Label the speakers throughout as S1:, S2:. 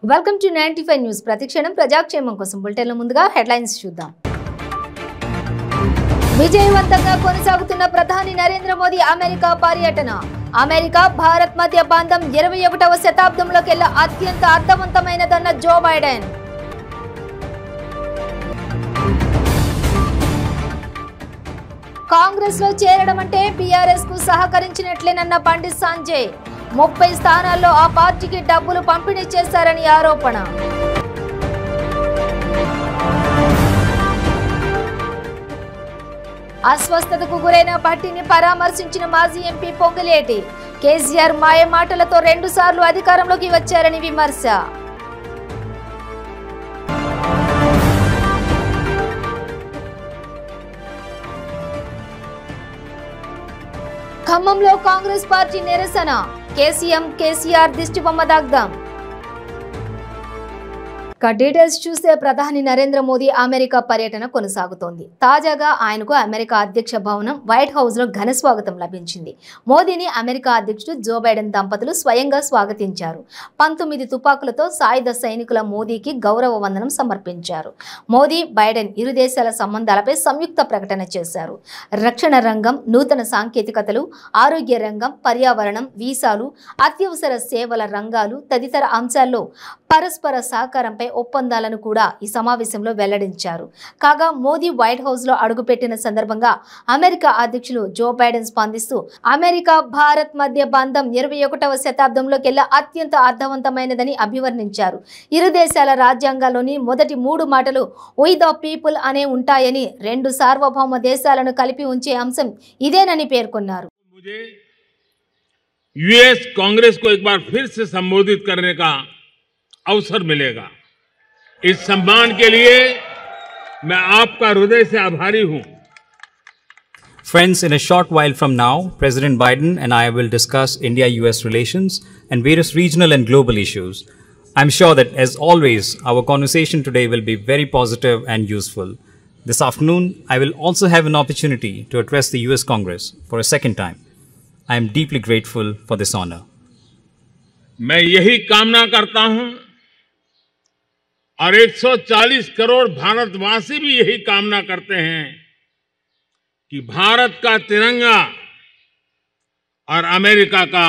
S1: Welcome to ninety five news ప్రతిక్షణం ప్రజాక్షేమం కోసం బులెటిన్ల ముందుగా హెడ్లైన్స్ చూద్దాం విజయవంతంగా కొనసాగుతున్న ప్రధాని నరేంద్ర మోదీ అమెరికా పర్యటన అమెరికా భారత్ మధ్య బంధం ఇరవై ఒకటవ శతాబ్దంలోకెల్లా అత్యంత అర్థవంతమైనదన్న జో బైడెన్ కాంగ్రెస్ లో చేరడం అంటే బీఆర్ఎస్ కు సహకరించినట్లేనన్న పండిత్ సంజయ్ ముప్పై స్థానాల్లో ఆ పార్టీకి డబ్బులు పంపిణీ చేశారని ఆరోపణ అస్వస్థతకు గురైన భట్టిని పరామర్శించిన మాజీ ఎంపీ పొంగులేటి కేసీఆర్ మాయ మాటలతో రెండు సార్లు అధికారంలోకి వచ్చారని విమర్శ ఖమ్మంలో కాంగ్రెస్ పార్టీ నిరసన కేసీఎం కేసీఆర్ దిష్టిబొమ్మ దగ్ధం ఇక డీటెయిల్స్ చూస్తే ప్రధాని నరేంద్ర మోదీ అమెరికా పర్యటన కొనసాగుతోంది తాజాగా ఆయనకు అమెరికా అధ్యక్ష భవనం వైట్ హౌస్ లో ఘన స్వాగతం లభించింది మోదీని అమెరికా అధ్యక్షుడు జో బైడెన్ దంపతులు స్వయంగా స్వాగతించారు పంతొమ్మిది తుపాకులతో సాయుధ సైనికుల మోదీకి గౌరవ వందనం సమర్పించారు మోదీ బైడెన్ ఇరు దేశాల సంబంధాలపై సంయుక్త ప్రకటన చేశారు రక్షణ రంగం నూతన సాంకేతికతలు ఆరోగ్య రంగం పర్యావరణం వీసాలు అత్యవసర సేవల రంగాలు తదితర అంశాల్లో పరస్పర సహకారంపై ఒప్పందాలను కూడా ఈ సమావేశంలో వెల్లడించారు కాగా మోదీ వైట్ హౌస్ లో అడుగుపెట్టిన సందర్భంగా అమెరికా అధ్యక్షులు జో బైడెన్ స్పందిస్తూ అమెరికా భారత్ మధ్య బంధం ఇరవై ఒకటవ శతాబ్దంలోకెల్లా అత్యంత అర్థవంతమైనదని అభివర్ణించారు ఇరు దేశాల రాజ్యాంగాల్లోని మొదటి మూడు మాటలు వీ ద పీపుల్ అనే ఉంటాయని రెండు సార్వభౌమ దేశాలను కలిపి ఉంచే అంశం ఇదేనని పేర్కొన్నారు
S2: मुझे यूएस कांग्रेस को एक बार फिर से संबोधित करने का अवसर मिलेगा इस सम्मान के लिए मैं आपका हृदय से आभारी हूं
S3: Friends, in a short while from now, President Biden and I will discuss India US relations and various regional and global issues. I'm sure that, as always, our conversation today will be very positive and useful. This afternoon, I will also have an opportunity to address the US Congress for a second time. I am deeply grateful for this honor.
S2: मैं यही कामना करता हूं और 140 करोड़ भारतवासी भी यही कामना करते हैं कि भारत का तिरंगा और अमेरिका का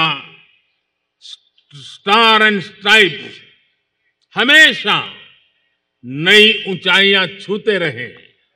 S2: स्टार एंड स्ट्राइप हमेशा नई ऊंचाइयां छूते रहे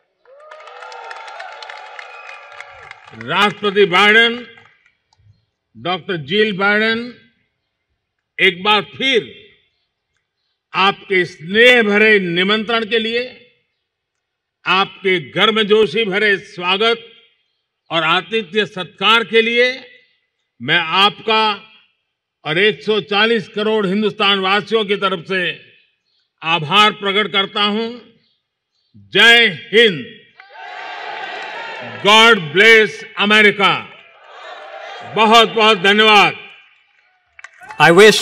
S2: राष्ट्रपति बाइडेन डॉक्टर जिल बाइडेन एक बार फिर आपके स्नेह भरे निमंत्रण के लिए आपके गर्मजोशी भरे स्वागत और आतिथ्य सत्कार के लिए मैं आपका और 140 करोड़ हिंदुस्तान वासियों की तरफ से आभार प्रकट करता हूं जय हिंद गॉड ब्लेस अमेरिका बहुत बहुत धन्यवाद
S3: I wish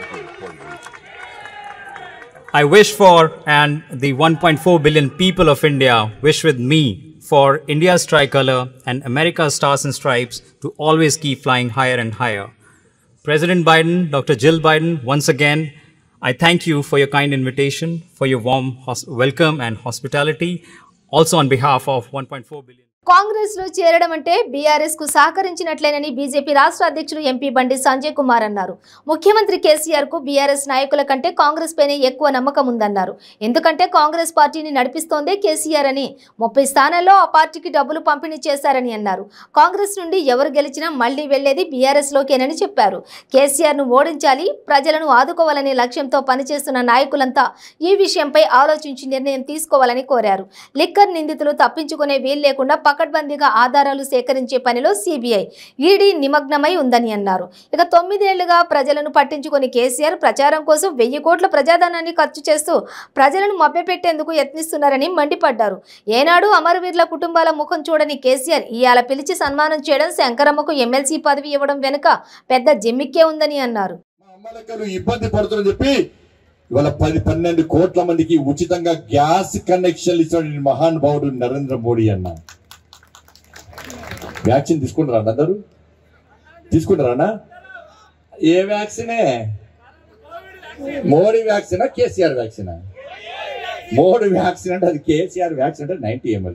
S3: I wish for and the 1.4 billion people of India wish with me for India's tricolor and America's stars and stripes to always keep flying higher and higher. President Biden, Dr. Jill Biden, once again, I thank you for your kind invitation, for your warm hos- welcome and hospitality, also on behalf of 1.4 billion.
S1: Congress లో చేరడం అంటే BRS కు సహకరించినట్లేనని BJP రాష్ట్ర అధ్యక్షుడు MP బండి సంజయ్ కుమార్ అన్నారు ముఖ్యమంత్రి కేసీఆర్ కు బీఆర్ఎస్ నాయకుల కంటే కాంగ్రెస్ పైనే ఎక్కువ నమ్మకం ఉందన్నారు ఎందుకంటే కాంగ్రెస్ పార్టీని నడిపిస్తోందే కేసీఆర్ అని ముప్పై స్థానాల్లో ఆ పార్టీకి డబ్బులు పంపిణీ చేశారని అన్నారు కాంగ్రెస్ నుండి ఎవరు గెలిచినా మళ్లీ వెళ్లేది బీఆర్ఎస్ లోకేనని చెప్పారు కేసీఆర్ ను ఓడించాలి ప్రజలను ఆదుకోవాలనే లక్ష్యంతో పనిచేస్తున్న నాయకులంతా ఈ విషయంపై ఆలోచించి నిర్ణయం తీసుకోవాలని కోరారు లిక్కర్ నిందితులు తప్పించుకునే వీలు లేకుండా పకడ్బందీగా ఆధారాలు సేకరించే పనిలో సిబిఐ ఈడీ నిమగ్నమై ఉందని అన్నారు ఇక తొమ్మిదేళ్లుగా ప్రజలను పట్టించుకొని కేసీఆర్ ప్రచారం కోసం వెయ్యి కోట్ల ప్రజాధనాన్ని ఖర్చు చేస్తూ ప్రజలను మభ్యపెట్టేందుకు యత్నిస్తున్నారని మండిపడ్డారు ఏనాడు అమరవీరుల కుటుంబాల ముఖం చూడని కేసీఆర్ ఇవాళ పిలిచి సన్మానం చేయడం శంకరమ్మకు ఎమ్మెల్సీ పదవి ఇవ్వడం వెనుక పెద్ద జిమ్మిక్కే ఉందని అన్నారు
S4: మా అమ్మలక్కలు ఇబ్బంది పడుతుందని చెప్పి ఇవాళ పది పన్నెండు కోట్ల మందికి ఉచితంగా గ్యాస్ కనెక్షన్లు ఇచ్చిన మహానుభావుడు నరేంద్ర మోడీ అన్న వ్యాక్సిన్ తీసుకుంటారా అన్న అందరూ తీసుకుంటారా అన్న ఏ వ్యాక్సినే Modi vaccine KCR vaccine Modi vaccine అంటే అది కేసీఆర్ వ్యాక్సిన్ అంటే నైన్టీ ఎంఎల్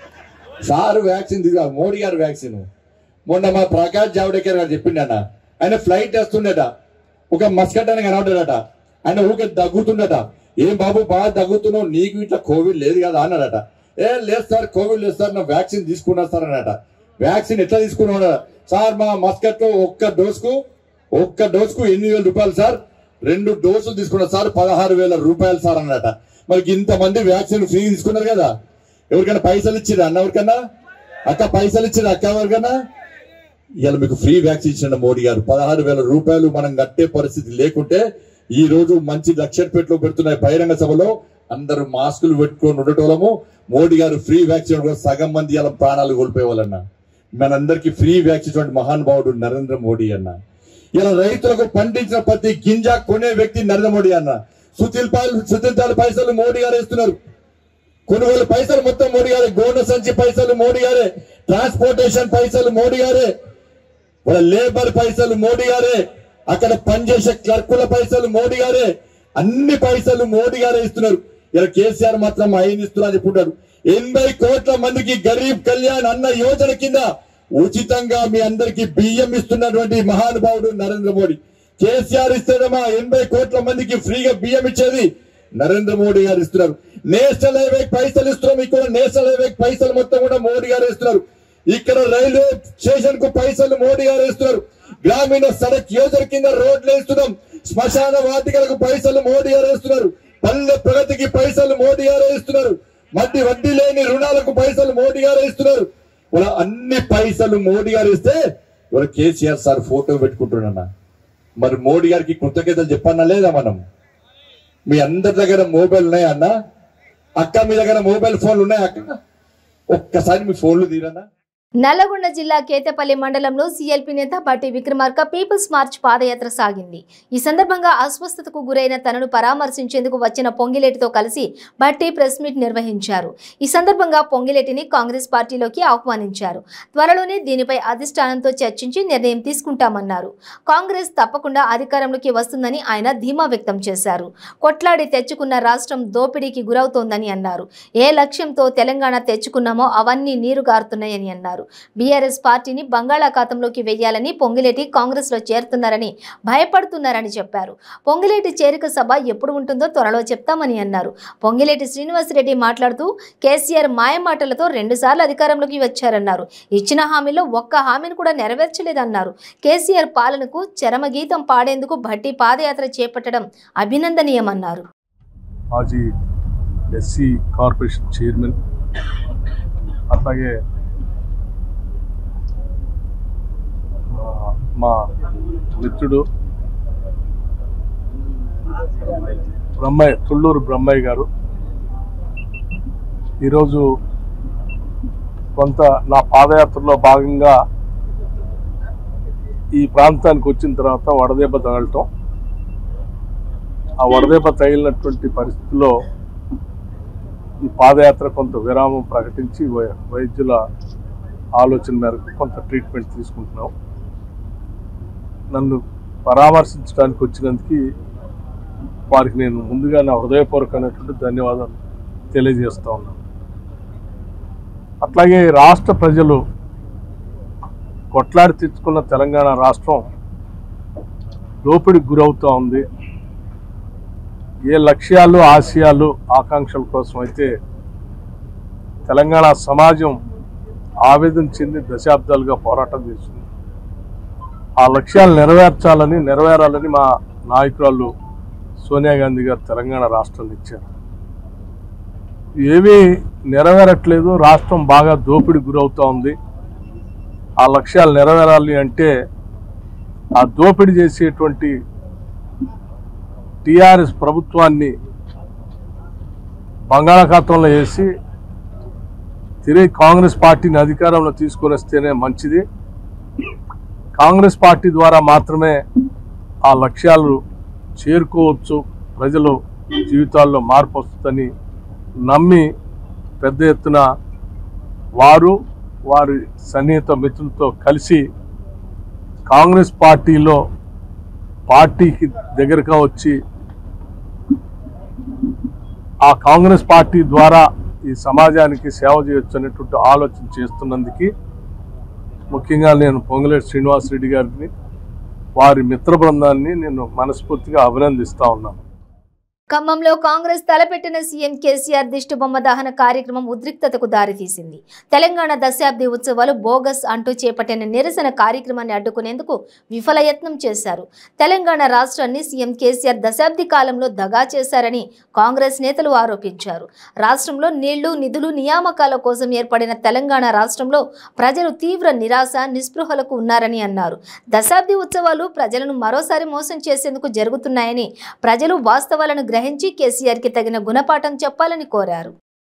S4: సారు వ్యాక్సిన్ తీసుకు మోడీ గారు వ్యాక్సిన్ మొన్న మా ప్రకాష్ జావడేకర్ గారు చెప్పిండట ఆయన ఫ్లైట్ వేస్తుండట ఒక మస్కట్ అని కనబడ్డాడట ఆయన ఊరికే దగ్గుతుండట ఏం బాబు బాగా దగ్గుతున్నావు నీకు ఇట్లా కోవిడ్ లేదు కదా అన్నాడట ఏ లేదు సార్ కోవిడ్ లేదు సార్ నా వ్యాక్సిన్ తీసుకున్నా సార్ అన్నట వ్యాక్సిన్ ఎట్లా తీసుకున్నాడు సార్ మా మస్కట్ లో ఒక్క డోస్ కు ఒక్క డోస్ కు ఎనిమిది వేల రూపాయలు సార్ రెండు డోసులు తీసుకున్నా సార్ పదహారు వేల రూపాయలు సార్ అన్నట మరి ఇంతమంది వ్యాక్సిన్ ఫ్రీ తీసుకున్నారు కదా ఎవరికైనా పైసలు ఇచ్చిరా అన్న ఎవరికన్నా అక్క పైసలు ఇచ్చిరా అక్క ఎవరికన్నా ఇవాళ మీకు ఫ్రీ వ్యాక్సిన్ ఇచ్చిన మోడీ గారు పదహారు వేల రూపాయలు మనం కట్టే పరిస్థితి లేకుంటే ఈ రోజు మంచి లక్షపేటలో పెడుతున్న బహిరంగ సభలో అందరూ మాస్కులు పెట్టుకొని ఉండటోళ్ళము మోడీ గారు ఫ్రీ వ్యాక్సిన్ కూడా సగం మంది ఇలా ప్రాణాలు కోల్పోయేవాళ్ళన్న మనందరికి ఫ్రీ వ్యాక్సిన్ ఇచ్చినటువంటి మహానుభావుడు నరేంద్ర మోడీ అన్న ఇలా రైతులకు పండించిన ప్రతి గింజ కొనే వ్యక్తి నరేంద్ర మోడీ అన్న సుతిల్పాలు సుతిల్తాలు పైసలు మోడీ గారు ఇస్తున్నారు కొనుగోలు పైసలు మొత్తం మోడీ గారే గోడ సంచి పైసలు మోడీ గారే ట్రాన్స్పోర్టేషన్ పైసలు మోడీ గారే వాళ్ళ లేబర్ పైసలు మోడీ గారే అక్కడ పనిచేసే క్లర్కుల పైసలు మోడీ గారే అన్ని పైసలు మోడీ గారే ఇస్తున్నారు ఇలా కేసీఆర్ మాత్రం ఐదు ఇస్తున్నా చెప్పుంటారు ఎనభై కోట్ల మందికి గరీబ్ కళ్యాణ్ అన్న యోజన కింద ఉచితంగా మీ అందరికి బియ్యం ఇస్తున్నటువంటి మహానుభావుడు నరేంద్ర మోడీ కేసీఆర్ ఇస్తేదమ్మా ఎనభై కోట్ల మందికి ఫ్రీగా బియ్యం ఇచ్చేది నరేంద్ర మోడీ గారు ఇస్తున్నారు నేషనల్ హైవే పైసలు ఇస్తున్నాం ఇక్కడ నేషనల్ హైవే పైసలు మొత్తం కూడా మోడీ గారు ఇస్తున్నారు ఇక్కడ రైల్వే స్టేషన్ కు పైసలు మోడీ గారు ఇస్తున్నారు గ్రామీణ సడక్ యోజన కింద రోడ్లు వేస్తున్నాం శ్మశాన వాటికలకు పైసలు మోడీ గారు ఇస్తున్నారు పల్లె ప్రగతికి పైసలు మోడీ గారు ఇస్తున్నారు మధ్య వడ్డీ లేని రుణాలకు పైసలు మోడీ గారు ఇస్తున్నారు ఇలా అన్ని పైసలు మోడీ గారు ఇస్తే ఇవాళ కేసీఆర్ సార్ ఫోటో పెట్టుకుంటున్నా మరి మోడీ గారికి కృతజ్ఞతలు చెప్పన్నా లేదా మనం మీ అందరి దగ్గర మొబైల్ ఉన్నాయా అన్న అక్క మీ దగ్గర మొబైల్ ఫోన్లు ఉన్నాయా అక్క ఒక్కసారి మీ ఫోన్లు తీరన్నా
S1: నల్లగొండ జిల్లా కేతపల్లి మండలంలో సీఎల్పీ నేత బట్టి విక్రమార్క పీపుల్స్ మార్చ్ పాదయాత్ర సాగింది ఈ సందర్భంగా అస్వస్థతకు గురైన తనను పరామర్శించేందుకు వచ్చిన పొంగిలేటితో కలిసి బట్టి ప్రెస్ మీట్ నిర్వహించారు ఈ సందర్భంగా పొంగిలేటిని కాంగ్రెస్ పార్టీలోకి ఆహ్వానించారు త్వరలోనే దీనిపై అధిష్టానంతో చర్చించి నిర్ణయం తీసుకుంటామన్నారు కాంగ్రెస్ తప్పకుండా అధికారంలోకి వస్తుందని ఆయన ధీమా వ్యక్తం చేశారు కొట్లాడి తెచ్చుకున్న రాష్ట్రం దోపిడీకి గురవుతోందని అన్నారు ఏ లక్ష్యంతో తెలంగాణ తెచ్చుకున్నామో అవన్నీ నీరుగారుతున్నాయని అన్నారు బీఆర్ఎస్ పార్టీని బంగాళాఖాతంలోకి వెయ్యాలని పొంగిలేటి కాంగ్రెస్ లో చేరుతున్నారని భయపడుతున్నారని చెప్పారు పొంగిలేటి చేరిక సభ ఎప్పుడు ఉంటుందో త్వరలో చెప్తామని అన్నారు పొంగిలేటి శ్రీనివాసరెడ్డి మాట్లాడుతూ కేసీఆర్ మాయమాటలతో రెండుసార్లు అధికారంలోకి వచ్చారన్నారు ఇచ్చిన హామీలో ఒక్క హామీని కూడా నెరవేర్చలేదన్నారు కేసీఆర్ పాలనకు చరమగీతం పాడేందుకు భట్టి పాదయాత్ర చేపట్టడం అభినందనీయమన్నారు
S5: మాజీ ఎస్సీ కార్పొరేషన్ చైర్మన్ అట్లాగే మా- మా మిత్రుడు బ్రహ్మయ్య తుళ్ళూరు బ్రహ్మయ్య గారు ఈరోజు కొంత నా పాదయాత్రలో భాగంగా ఈ ప్రాంతానికి వచ్చిన తర్వాత వడదెబ్బ తగలటం ఆ వడదెబ్బ తగిలినటువంటి పరిస్థితిలో ఈ పాదయాత్ర కొంత విరామం ప్రకటించి వై- వైద్యుల ఆలోచన మేరకు కొంత ట్రీట్మెంట్ తీసుకుంటున్నాం నన్ను పరామర్శించడానికి వచ్చినందుకు వారికి నేను ముందుగా నా హృదయపూర్వకమైనటువంటి ధన్యవాదాలు తెలియజేస్తా ఉన్నాను అట్లాగే రాష్ట్ర ప్రజలు కొట్లాడి తెచ్చుకున్న తెలంగాణ రాష్ట్రం దోపిడికి గురవుతూ ఉంది ఏ లక్ష్యాలు ఆశయాలు ఆకాంక్షల కోసం అయితే తెలంగాణ సమాజం ఆవేదన చెంది దశాబ్దాలుగా పోరాటం చేసింది ఆ లక్ష్యాలు నెరవేర్చాలని నెరవేరాలని మా నాయకురాలు సోనియా గాంధీ గారు తెలంగాణ రాష్ట్రాన్ని ఇచ్చారు ఏమీ నెరవేరట్లేదు రాష్ట్రం బాగా దోపిడి గురవుతూ ఉంది ఆ లక్ష్యాలు నెరవేరాలి అంటే ఆ దోపిడీ చేసేటువంటి టిఆర్ఎస్ ప్రభుత్వాన్ని బంగాళాఖాతంలో వేసి తిరిగి కాంగ్రెస్ పార్టీని అధికారంలో తీసుకొని వస్తేనే మంచిది కాంగ్రెస్ పార్టీ ద్వారా మాత్రమే ఆ లక్ష్యాలు చేరుకోవచ్చు ప్రజలు జీవితాల్లో మార్పు వస్తుందని నమ్మి పెద్ద ఎత్తున వారు వారి సన్నిహిత మిత్రులతో కలిసి కాంగ్రెస్ పార్టీలో పార్టీకి దగ్గరగా వచ్చి ఆ కాంగ్రెస్ పార్టీ ద్వారా ఈ సమాజానికి సేవ చేయొచ్చు అనేటువంటి ఆలోచన చేస్తున్నందుకు ముఖ్యంగా నేను పొంగులేటి శ్రీనివాసరెడ్డి గారిని వారి మిత్ర బృందాన్ని నేను మనస్ఫూర్తిగా అభినందిస్తా ఉన్నాను
S1: ఖమ్మంలో కాంగ్రెస్ తలపెట్టిన సీఎం కేసీఆర్ దిష్టిబొమ్మ దహన కార్యక్రమం ఉద్రిక్తతకు దారితీసింది తెలంగాణ దశాబ్ది ఉత్సవాలు బోగస్ అంటూ చేపట్టిన నిరసన కార్యక్రమాన్ని అడ్డుకునేందుకు విఫల యత్నం చేశారు తెలంగాణ రాష్ట్రాన్ని సీఎం కేసీఆర్ దశాబ్ది కాలంలో దగా చేశారని కాంగ్రెస్ నేతలు ఆరోపించారు రాష్ట్రంలో నీళ్లు నిధులు నియామకాల కోసం ఏర్పడిన తెలంగాణ రాష్ట్రంలో ప్రజలు తీవ్ర నిరాశ నిస్పృహలకు ఉన్నారని అన్నారు దశాబ్ది ఉత్సవాలు ప్రజలను మరోసారి మోసం చేసేందుకు జరుగుతున్నాయని ప్రజలు వాస్తవాలను గ్రహించి కేసీఆర్కి తగిన గుణపాఠం చెప్పాలని కోరారు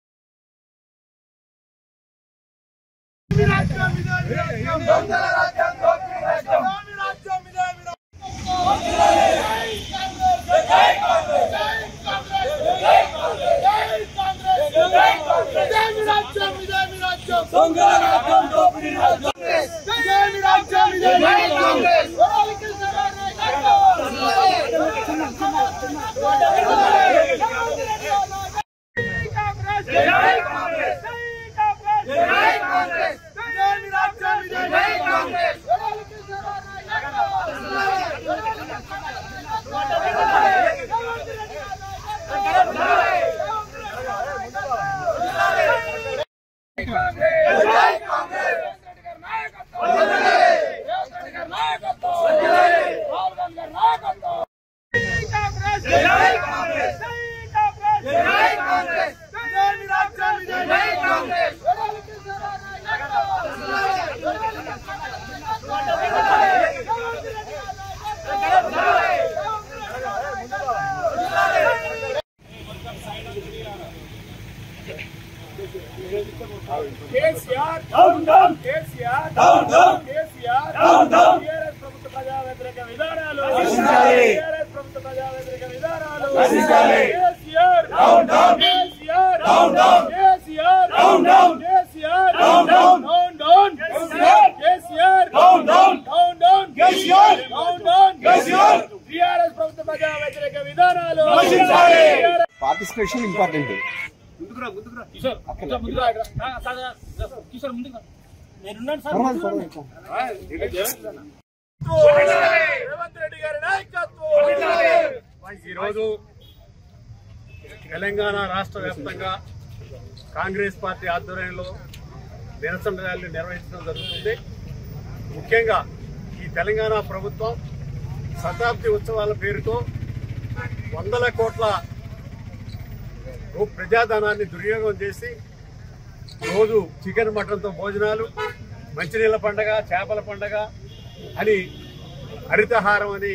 S6: KCR down down KCR down down KCR down down TRS ప్రభుత్వ ప్రజా వ్యతిరేక విధానాలు నశించాలి టీఆర్ఎస్ ప్రభుత్వ ప్రజా వ్యతిరేక విధానాలు నశించాలి KCR down down KCR down down KCR down down KCR down down down down KCR KCR down down down down KCR down down KCR TRS ప్రభుత్వ ప్రజా వ్యతిరేక విధానాలు నశించాలి
S7: పార్టిసిపేషన్ ఇంపార్టెంట్
S6: రేవంత్ రెడ్డి గారి నాయకత్వం
S5: ఈరోజు తెలంగాణ రాష్ట్ర వ్యాప్తంగా కాంగ్రెస్ పార్టీ ఆధ్వర్యంలో నిరసన ర్యాలీ నిర్వహించడం జరుగుతుంది ముఖ్యంగా ఈ తెలంగాణ ప్రభుత్వం శతాబ్ది ఉత్సవాల పేరుతో వందల కోట్ల రూ- ప్రజాధనాన్ని దుర్యోగం చేసి రోజు చికెన్ మటన్తో భోజనాలు మంచినీళ్ళ పండగ చేపల పండగ అని హరితహారం అని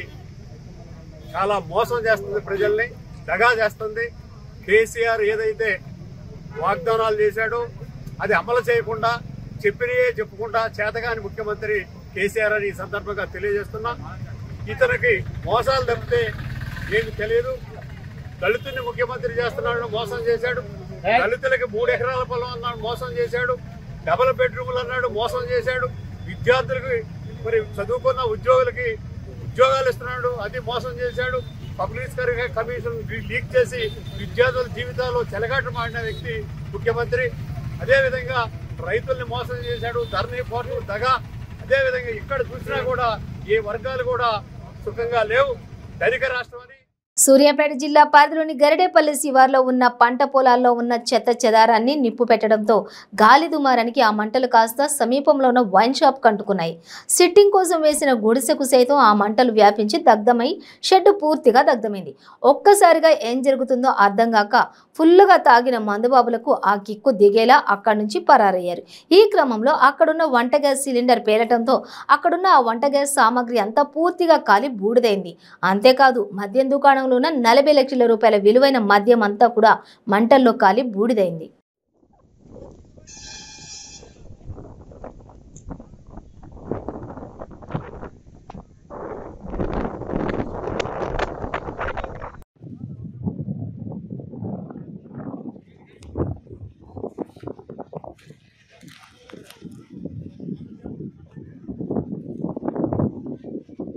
S5: చాలా మోసం చేస్తుంది ప్రజల్ని దగా చేస్తుంది కేసీఆర్ ఏదైతే వాగ్దానాలు చేశాడో అది అమలు చేయకుండా చెప్పినయే చెప్పుకుంటా చేతగాని ముఖ్యమంత్రి కేసీఆర్ అని ఈ సందర్భంగా తెలియజేస్తున్నా ఇతనికి మోసాలు తప్పితే ఏమి తెలియదు దళితుల్ని ముఖ్యమంత్రి చేస్తున్నాడు మోసం చేశాడు దళితులకి మూడు ఎకరాల పొలం అన్నాడు మోసం చేశాడు డబుల్ బెడ్రూములు అన్నాడు మోసం చేశాడు విద్యార్థులకి మరి చదువుకున్న ఉద్యోగులకి ఉద్యోగాలు ఇస్తున్నాడు అది మోసం చేశాడు పబ్లిక్ సర్వీస్ కమిషన్ లీక్ చేసి విద్యార్థుల జీవితాల్లో చెలగాట మాడిన వ్యక్తి ముఖ్యమంత్రి అదేవిధంగా రైతుల్ని మోసం చేశాడు ధరణి పోర్టు దగా అదేవిధంగా ఇక్కడ చూసినా కూడా ఏ వర్గాలు కూడా సుఖంగా లేవు ధనిక రాష్ట్రం అని
S1: సూర్యాపేట జిల్లా పరిధిలోని గరిడేపల్లి శివార్లో ఉన్న పంట పొలాల్లో ఉన్న చెత్త చెదారాన్ని నిప్పు పెట్టడంతో గాలి దుమారానికి ఆ మంటలు కాస్త సమీపంలో ఉన్న వైన్ షాప్ కంటుకున్నాయి సిట్టింగ్ కోసం వేసిన గుడిసెకు సైతం ఆ మంటలు వ్యాపించి దగ్ధమై షెడ్ పూర్తిగా దగ్ధమైంది ఒక్కసారిగా ఏం జరుగుతుందో అర్థం కాక ఫుల్లుగా తాగిన మందుబాబులకు ఆ కిక్కు దిగేలా అక్కడి నుంచి పరారయ్యారు ఈ క్రమంలో అక్కడున్న వంట గ్యాస్ సిలిండర్ పేలటంతో అక్కడున్న ఆ వంట గ్యాస్ సామాగ్రి అంతా పూర్తిగా కాలి బూడిదైంది అంతేకాదు మద్యం దుకాణంలో ఉన్న నలభై లక్షల రూపాయల విలువైన మద్యం అంతా కూడా మంటల్లో కాలి బూడిదైంది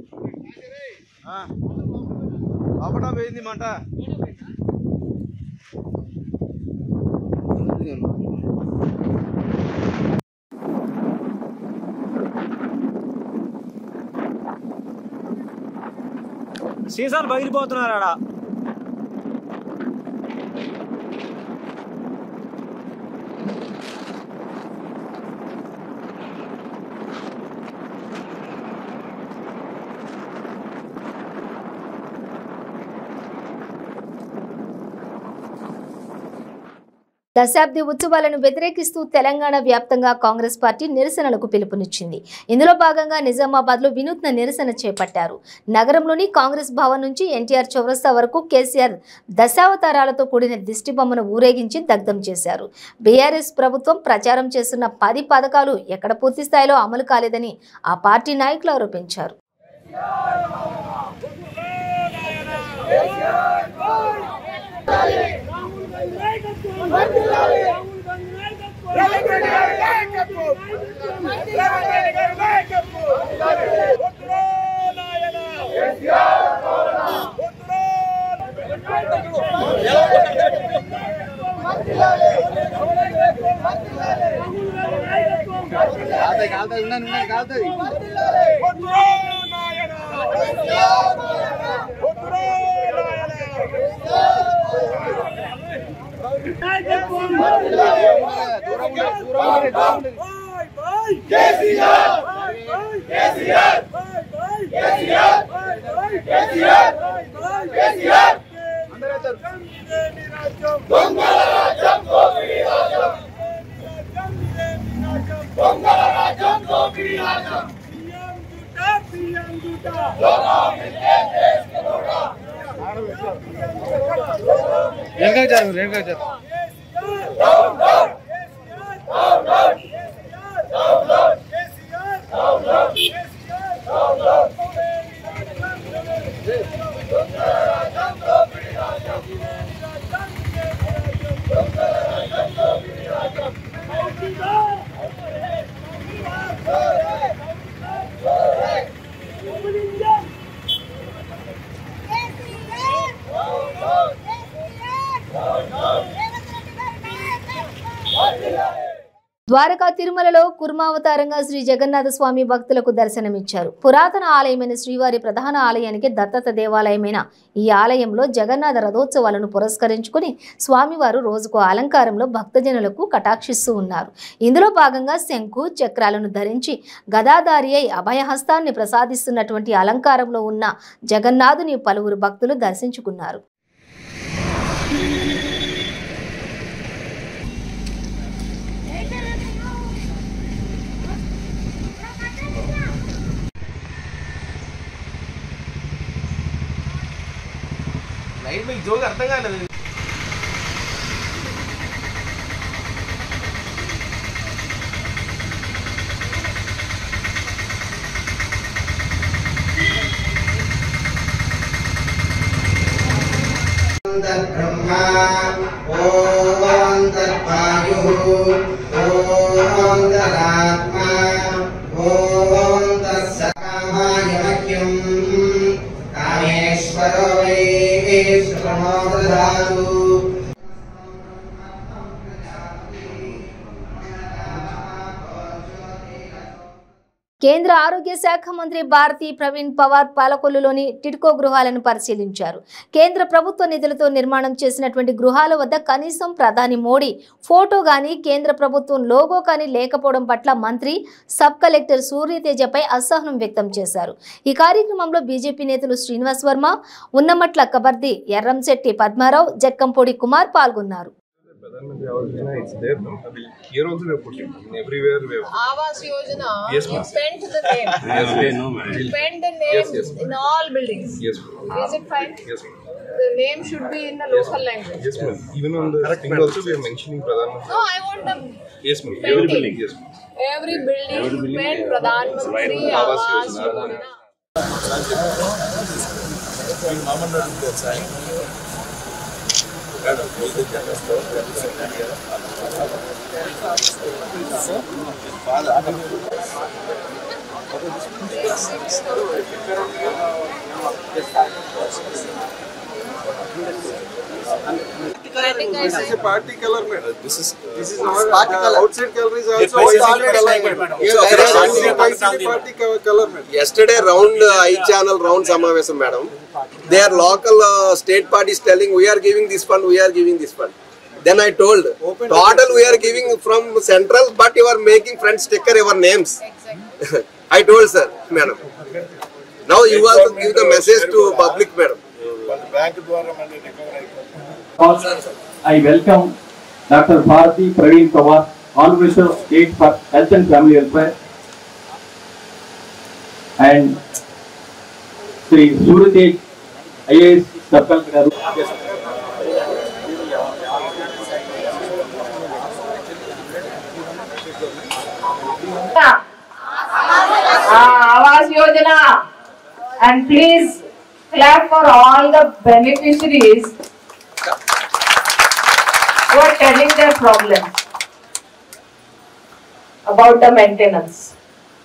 S7: లోపల పోయింది మాట
S8: సీసాలు పగిలిపోతున్నారు ఆడ
S1: దశాబ్ది ఉత్సవాలను వ్యతిరేకిస్తూ తెలంగాణ వ్యాప్తంగా కాంగ్రెస్ పార్టీ నిరసనలకు పిలుపునిచ్చింది ఇందులో భాగంగా నిజామాబాద్ లో వినూత్న నిరసన చేపట్టారు నగరంలోని కాంగ్రెస్ భవన్ నుంచి ఎన్టీఆర్ చౌరస్తా వరకు కేసీఆర్ దశావతారాలతో కూడిన దిష్టిబొమ్మను ఊరేగించి దగ్ధం చేశారు బీఆర్ఎస్ ప్రభుత్వం ప్రచారం చేస్తున్న పది పథకాలు ఎక్కడ పూర్తి స్థాయిలో అమలు కాలేదని ఆ పార్టీ నాయకులు ఆరోపించారు
S7: కాలుతుంది కాలుతుంది ఉండండి ఉండండి కాలుతుంది దూరం ఉండండి దూరం ఉండండి దూరం ఉండండి అందరూ వెళ్తారు వెనకాల జరుగు వెనకాల జరుగు
S1: ద్వారకా తిరుమలలో కుర్మావతారంగా శ్రీ జగన్నాథ స్వామి భక్తులకు దర్శనమిచ్చారు పురాతన ఆలయమైన శ్రీవారి ప్రధాన ఆలయానికి దత్తత దేవాలయమైన ఈ ఆలయంలో జగన్నాథ రథోత్సవాలను పురస్కరించుకుని స్వామివారు రోజుకు అలంకారంలో భక్తజనులకు కటాక్షిస్తూ ఉన్నారు ఇందులో భాగంగా శంకు చక్రాలను ధరించి గదాధారి అయి అభయహస్తాన్ని ప్రసాదిస్తున్నటువంటి అలంకారంలో ఉన్న జగన్నాథుని పలువురు భక్తులు దర్శించుకున్నారు
S7: లైట్ మీకు జోక్ అర్థం కాలేదు
S9: ब्रह्मा ॐ तद्वायुः ॐ तदात्मा ॐ तत्सकामाय मह्यम् कामेश्वरो वै श्रमो ददातु
S1: కేంద్ర ఆరోగ్య శాఖ మంత్రి భారతీ ప్రవీణ్ పవార్ పాలకొల్లులోని టిడ్కో గృహాలను పరిశీలించారు కేంద్ర ప్రభుత్వ నిధులతో నిర్మాణం చేసినటువంటి గృహాల వద్ద కనీసం ప్రధాని మోడీ ఫోటో గాని కేంద్ర ప్రభుత్వం లోగో కానీ లేకపోవడం పట్ల మంత్రి సబ్ కలెక్టర్ సూర్యతేజపై అసహనం వ్యక్తం చేశారు ఈ కార్యక్రమంలో బీజేపీ నేతలు శ్రీనివాస్ వర్మ ఉన్నమట్ల కబర్ది ఎర్రంశెట్టి పద్మారావు జక్కంపొడి కుమార్ పాల్గొన్నారు
S10: Pradhan Mantri Awas Yojana, it's there now. I will, here also we have put it. In everywhere we have.
S11: Awas Yojana,
S10: Yes,
S11: you
S10: ma'am.
S11: spent the name.
S10: Yes, yes, no, ma'am.
S11: Spend the name
S10: Yes, yes,
S11: in all buildings.
S10: Yes,
S11: Is it fine?
S10: yes, ma'am.
S11: The name should be in the local language.
S10: Yes, ma'am. Even on the thing also we are mentioning Pradhan Mantri.
S11: No, I want the
S10: Yes, ma'am.
S11: Painting.
S10: Every building. Yes, ma'am.
S11: every building spend Pradhan Mantri
S10: Awas
S11: Awas
S10: Yojana.
S11: Yojana.
S10: This is a party color, madam. This is this is our uh, outside color is also white color, madam.
S8: Yeah,
S10: So,
S8: there are-
S10: this is ICC party co- color, madam.
S8: yesterday round uh, i channel round samavesam madam their local uh, state parties telling we are giving this fund we are giving this fund then i told total we are giving from central but you are making front sticker your names i told sir madam now you also give the message to public madam
S12: I welcome Dr. Bharati Praveen Pawar, Honorable State for Health and Family Welfare, and Sri Suratej IAS Sub Collector garu.
S11: Awas Yojana. And please clap for all the beneficiaries who are telling their problem about the maintenance.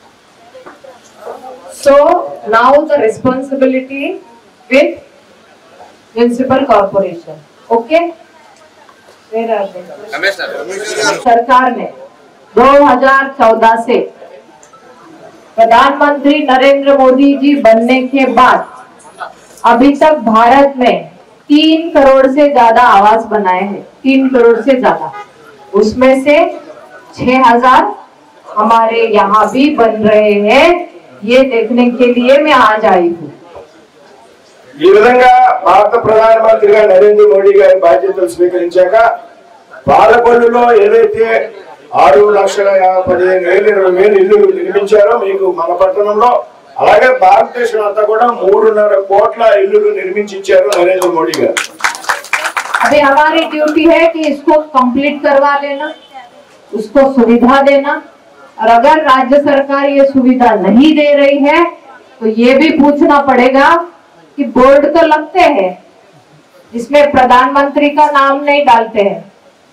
S11: So now the responsibility with municipal corporation. Okay? Where are they? सरकार ने 2014 से प्रधानमंत्री नरेंद्र मोदी जी बनने के बाद अभी तक भारत में तीन करोड़ से ज्यादा आवास बनाए हैं तीन करोड़ से ज्यादा उसमें से छह हजार हमारे यहाँ भी बन रहे हैं ये देखने के लिए मैं आज आई हूँ
S6: ఈ విధంగా భారత ప్రధానమంత్రిగా నరేంద్ర మోడీ గారి బాధ్యతలు స్వీకరించాక పాలకొల్లులో ఏదైతే ఆరు లక్షల యా- పదిహేను వేలు ఇరవై వేలు ఇల్లు నిర్మించారో మీకు మన పట్టణంలో అలాగే భారతదేశం అంతా కూడా మూడున్నర కోట్ల ఇల్లులు నిర్మించి ఇచ్చారు నరేంద్ర మోడీ గారు
S11: अभी हमारी ड्यूटी है कि इसको कंप्लीट करवा लेना उसको सुविधा देना और अगर राज्य सरकार ये सुविधा नहीं दे रही है तो ये भी पूछना पड़ेगा कि बोर्ड तो लगते हैं जिसमें प्रधानमंत्री का नाम नहीं डालते हैं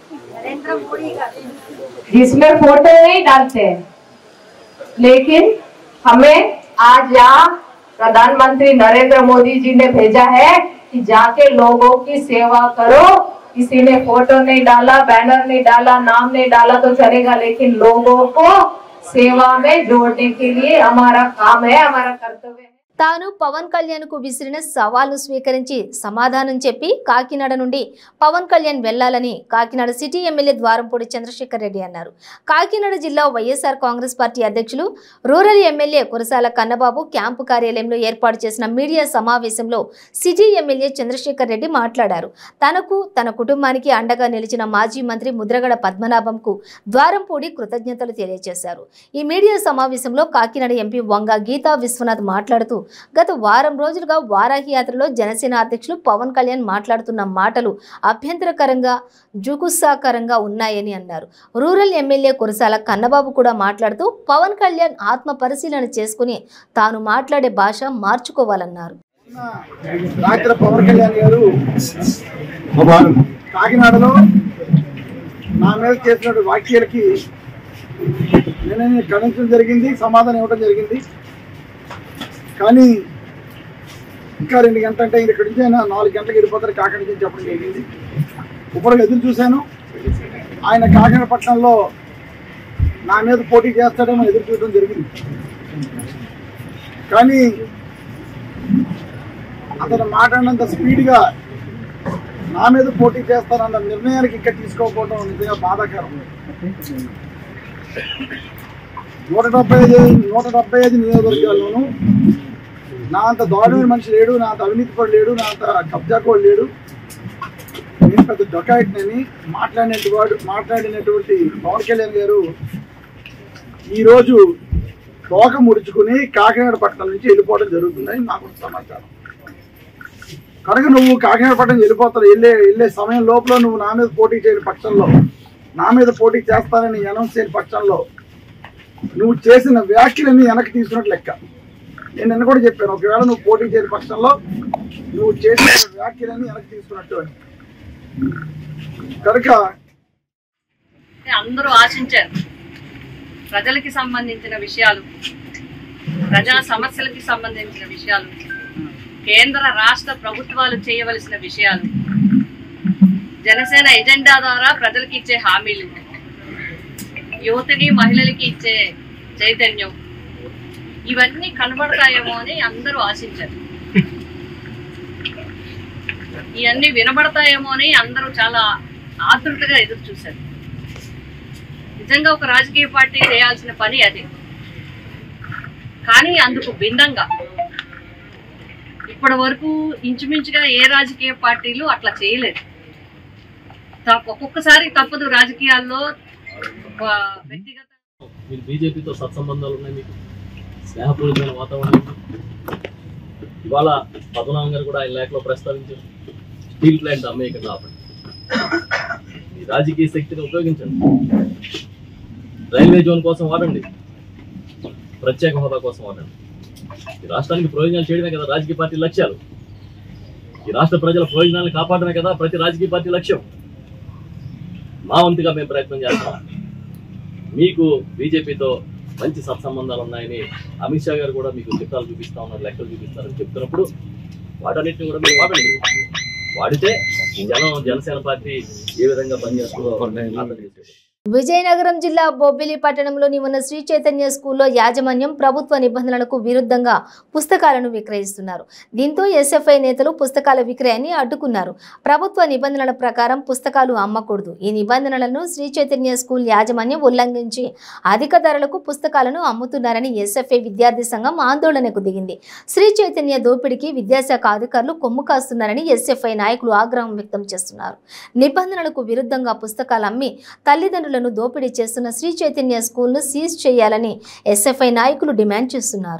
S11: जिसमें फोटो नहीं डालते हैं लेकिन हमें आज यहाँ प्रधानमंत्री नरेंद्र मोदी जी ने भेजा है कि जाके लोगों की सेवा करो किसी ने फोटो नहीं डाला बैनर नहीं डाला नाम नहीं डाला तो चलेगा लेकिन लोगों को सेवा में जोड़ने के लिए हमारा काम है हमारा कर्तव्य है
S1: తాను పవన్ కళ్యాణ్ కు విసిరిన సవాల్ను స్వీకరించి సమాధానం చెప్పి కాకినాడ నుండి పవన్ కళ్యాణ్ వెళ్లాలని కాకినాడ సిటీ ఎమ్మెల్యే ద్వారంపూడి చంద్రశేఖర్ రెడ్డి అన్నారు కాకినాడ జిల్లా వైఎస్ఆర్ కాంగ్రెస్ పార్టీ అధ్యక్షులు rural MLA Kurasala Kannababu camp కార్యాలయంలో ఏర్పాటు చేసిన మీడియా సమావేశంలో సిటీ ఎమ్మెల్యే చంద్రశేఖర్ రెడ్డి మాట్లాడారు తనకు తన కుటుంబానికి అండగా నిలిచిన మాజీ మంత్రి ముద్రగడ పద్మనాభంకు ద్వారంపూడి కృతజ్ఞతలు తెలియజేశారు ఈ మీడియా సమావేశంలో కాకినాడ ఎంపీ వంగ గీతా విశ్వనాథ్ మాట్లాడుతూ గత వారం రోజులుగా వారాహి యాత్రలో జనసేన అధ్యక్షులు పవన్ కళ్యాణ్ మాట్లాడుతున్న మాటలు అభ్యంతరకరంగా జుగుస్సాకరంగా ఉన్నాయని అన్నారు రూరల్ ఎమ్మెల్యే కురసాల కన్నబాబు కూడా మాట్లాడుతూ పవన్ కళ్యాణ్ ఆత్మ పరిశీలన చేసుకుని తాను మాట్లాడే భాష మార్చుకోవాలన్నారు
S13: డాక్టర్ పవన్ కళ్యాణ్ గారు కాకినాడలో నా మీద చేసిన వ్యాఖ్యలకి నేను ఖండించడం జరిగింది సమాధానం ఇవ్వడం జరిగింది కానీ ఇంకా రెండు గంటలు అంటే ఇక్కడి నుంచి ఆయన నాలుగు గంటలకు వెళ్ళిపోతారు కాకినాడ నుంచి చెప్పడం జరిగింది ఇప్పుడు ఎదురు చూశాను ఆయన కాకినాడ పట్టణంలో నా మీద పోటీ చేస్తాడేమో ఎదురు చూడడం జరిగింది కానీ అతను మాట్లాడినంత స్పీడ్గా నా మీద పోటీ చేస్తానన్న నిర్ణయానికి ఇంకా తీసుకోకపోవడం నిజంగా బాధాకరం నూట డెబ్బై ఐదు నూట డెబ్బై ఐదు నియోజకవర్గాల్లోనూ నా అంత దారుణమైన మనిషి లేడు నా అంత అవినీతి కూడా లేడు నా అంత కబ్జా కూడా లేడు నేను పెద్ద డొకాయిట్నని మాట్లాడినటువంటి వాడు మాట్లాడినటువంటి పవన్ కళ్యాణ్ గారు ఈరోజు తోక ముడుచుకుని కాకినాడ పట్టణం నుంచి వెళ్ళిపోవడం జరుగుతుందని నాకు సమాచారం కనుక నువ్వు కాకినాడ పట్టణం వెళ్ళిపోతావు వెళ్ళే వెళ్ళే సమయం లోపల నువ్వు నా మీద పోటీ చేయని పక్షంలో నా మీద పోటీ చేస్తానని అనౌన్స్ చేయని పక్షంలో నువ్వు చేసిన వ్యాఖ్యలన్నీ వెనక్కి తీసుకున్నట్టు లెక్క నేను నిన్న కూడా చెప్పాను ఒకవేళ నువ్వు పోటీ చేయని పక్షంలో నువ్వు చేసిన వ్యాఖ్యలన్నీ వెనక్కి తీసుకున్నట్టు అని కనుక
S14: అందరూ ఆశించారు ప్రజలకి సంబంధించిన విషయాలు ప్రజా సమస్యలకి సంబంధించిన విషయాలు కేంద్ర రాష్ట్ర ప్రభుత్వాలు చేయవలసిన విషయాలు జనసేన ఎజెండా ద్వారా ప్రజలకు ఇచ్చే హామీలు యువతని మహిళలకి ఇచ్చే చైతన్యం ఇవన్నీ కనబడతాయేమో అని అందరూ ఆశించారు ఇవన్నీ వినబడతాయేమో అని అందరూ చాలా ఆతృతగా ఎదురు చూశారు నిజంగా ఒక రాజకీయ పార్టీ చేయాల్సిన పని అది కానీ అందుకు భిన్నంగా ఇప్పటి వరకు ఇంచుమించుగా ఏ రాజకీయ పార్టీలు అట్లా చేయలేదు తప్ప- ఒక్కొక్కసారి తప్పదు రాజకీయాల్లో ఆ, వ్యక్తిగత
S15: మీరు బీజేపీతో సత్సంబంధాలు ఉన్నాయి మీకు స్నేహపూరితమైన వాతావరణం ఉంది. ఇవాళ పద్మనాభం గారు కూడా ఆయన లేఖలో ప్రస్తావించారు స్టీల్ ప్లాంట్ అమ్మేయకుండా ఆపండి మీ రాజకీయ శక్తిని ఉపయోగించండి రైల్వే జోన్ కోసం వాడండి ప్రత్యేక హోదా కోసం వాడండి ఈ రాష్ట్రానికి ప్రయోజనాలు చేయడమే కదా రాజకీయ పార్టీ లక్ష్యాలు ఈ రాష్ట్ర ప్రజల ప్రయోజనాలను కాపాడమే కదా ప్రతి రాజకీయ పార్టీ లక్ష్యం మా వంతుగా మేము ప్రయత్నం చేస్తాం మీకు బీజేపీతో మంచి సత్సంబంధాలు ఉన్నాయని అమిత్ షా గారు కూడా మీకు చిత్రాలు చూపిస్తా ఉన్నారు లెక్కలు చూపిస్తారని చెప్తున్నప్పుడు వాటన్నిటిని కూడా మీరు వాడండి వాడితే జనం జనసేన పార్టీ ఏ విధంగా పనిచేస్తుందో అర్థం చేసేది
S1: విజయనగరం జిల్లా బొబ్బిలి పట్టణంలోని ఉన్న శ్రీ చైతన్య స్కూల్లో యాజమాన్యం ప్రభుత్వ నిబంధనలకు విరుద్ధంగా పుస్తకాలను విక్రయిస్తున్నారు దీంతో ఎస్ఎఫ్ఐ నేతలు పుస్తకాల విక్రయాన్ని అడ్డుకున్నారు ప్రభుత్వ నిబంధనల ప్రకారం పుస్తకాలు అమ్మకూడదు ఈ నిబంధనలను శ్రీ చైతన్య స్కూల్ యాజమాన్యం ఉల్లంఘించి అధిక ధరలకు పుస్తకాలను అమ్ముతున్నారని ఎస్ఎఫ్ఐ విద్యార్థి సంఘం ఆందోళనకు దిగింది శ్రీ చైతన్య దోపిడీకి విద్యాశాఖ అధికారులు కొమ్ము కాస్తున్నారని ఎస్ఎఫ్ఐ నాయకులు ఆగ్రహం వ్యక్తం చేస్తున్నారు నిబంధనలకు విరుద్ధంగా పుస్తకాలు అమ్మి తల్లిదండ్రులను దోపిడీ చేస్తున్న శ్రీ చైతన్య స్కూల్ను సీజ్ చేయాలని ఎస్ఎఫ్ఐ నాయకులు డిమాండ్ చేస్తున్నారు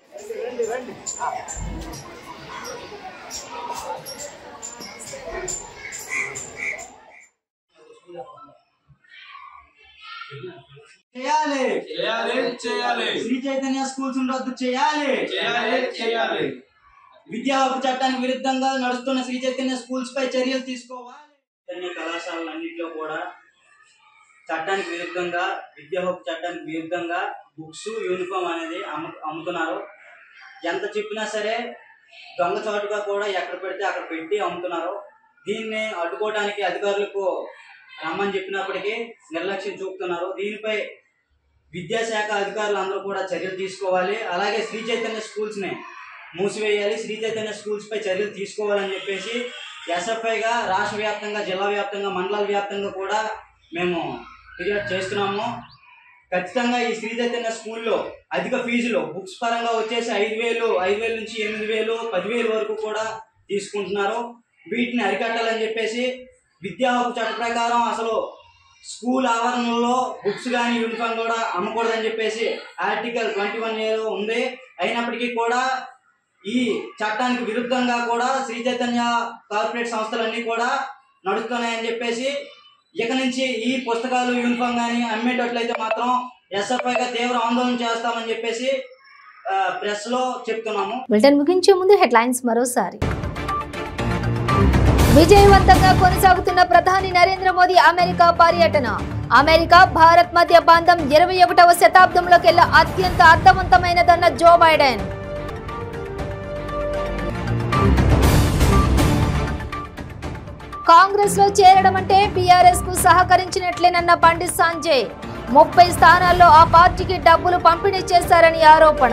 S16: చేయాలి
S17: చేయాలి, చేయాలి.
S16: శ్రీ చైతన్య స్కూల్స్ రద్దు చేయాలి
S17: చేయాలి, చేయాలి.
S16: విద్యా హక్కు చట్టానికి విరుద్ధంగా నడుస్తున్న శ్రీ చైతన్య స్కూల్స్ పై చర్యలు తీసుకోవాలి చైతన్య కళాశాలన్నింటిలో కూడా చట్టానికి విరుద్ధంగా విద్యా హక్కు చట్టానికి విరుద్ధంగా బుక్స్ యూనిఫామ్ అనేది అమ్ము అమ్ముతున్నారు ఎంత చెప్పినా సరే దొంగచాటుగా కూడా ఎక్కడ పెడితే అక్కడ పెట్టి అమ్ముతున్నారు దీన్ని అడ్డుకోవడానికి అధికారులకు రమ్మని చెప్పినప్పటికీ నిర్లక్ష్యం చూపుతున్నారు దీనిపై విద్యాశాఖ అధికారులు అందరూ కూడా చర్యలు తీసుకోవాలి అలాగే శ్రీ చైతన్య స్కూల్స్ ని మూసివేయాలి శ్రీ చైతన్య స్కూల్స్ పై చర్యలు తీసుకోవాలని చెప్పేసి ఎస్ఎఫ్ఐగా రాష్ట్ర వ్యాప్తంగా జిల్లా వ్యాప్తంగా మండలాల వ్యాప్తంగా కూడా మేము ఫిర్యాదు చేస్తున్నాము ఖచ్చితంగా ఈ శ్రీ చైతన్య స్కూల్లో అధిక ఫీజులు బుక్స్ పరంగా వచ్చేసి ఐదు వేలు ఐదు వేల నుంచి ఎనిమిది వేలు పదివేలు వరకు కూడా తీసుకుంటున్నారు వీటిని అరికట్టాలని చెప్పేసి విద్యా హక్కు చట్ట ప్రకారం అసలు స్కూల్ ఆవరణలో బుక్స్ కానీ యూనిఫామ్ కూడా అమ్మకూడదని చెప్పేసి ఆర్టికల్ ట్వంటీ వన్ ఏలో ఉంది అయినప్పటికీ కూడా ఈ చట్టానికి విరుద్ధంగా కూడా శ్రీ చైతన్య కార్పొరేట్ సంస్థలన్నీ కూడా నడుస్తున్నాయని చెప్పేసి ఇక నుంచి ఈ పుస్తకాలు యూనిఫామ్ కానీ అమ్మేటట్లయితే మాత్రం ఎస్ఎఫ్ఐగా తీవ్ర ఆందోళన చేస్తామని చెప్పేసి ఆ, ప్రెస్ లో చెప్తున్నాము
S1: బులెటిన్ ముగించే ముందు హెడ్లైన్స్ మరోసారి విజయవంతంగా కొనసాగుతున్న ప్రధాని నరేంద్ర మోదీ అమెరికా పర్యటన అమెరికా భారత్ మధ్య బంధం ఇరవై ఒకటవ శతాబ్దంలోకెల్లా అత్యంత అర్థవంతమైనదన్న జో బైడెన్ కాంగ్రెస్ లో చేరడం అంటే బీఆర్ఎస్ కు సహకరించినట్లేనన్న పండిత్ సంజయ్ ముప్పై స్థానాల్లో ఆ పార్టీకి డబ్బులు పంపిణీ చేశారని ఆరోపణ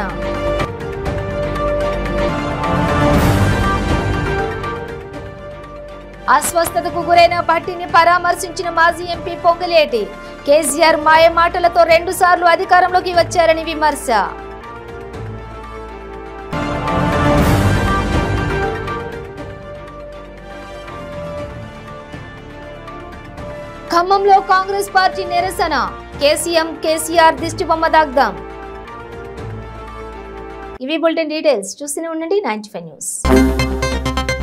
S1: అస్వస్థతకు గురైన భట్టిని పరామర్శించిన మాజీ ఎంపీ పొంగులేటి కేసీఆర్ మాయ మాటలతో రెండు సార్లు అధికారంలోకి వచ్చారని విమర్శ ఖమ్మంలో కాంగ్రెస్ పార్టీ నిరసన కేసీఎం కేసీఆర్ దిష్టిబొమ్మ దగ్ధం ఇవి బులెటిన్ డీటెయిల్స్ చూస్తూనే ఉండండి నైన్టీ ఫైవ్ న్యూస్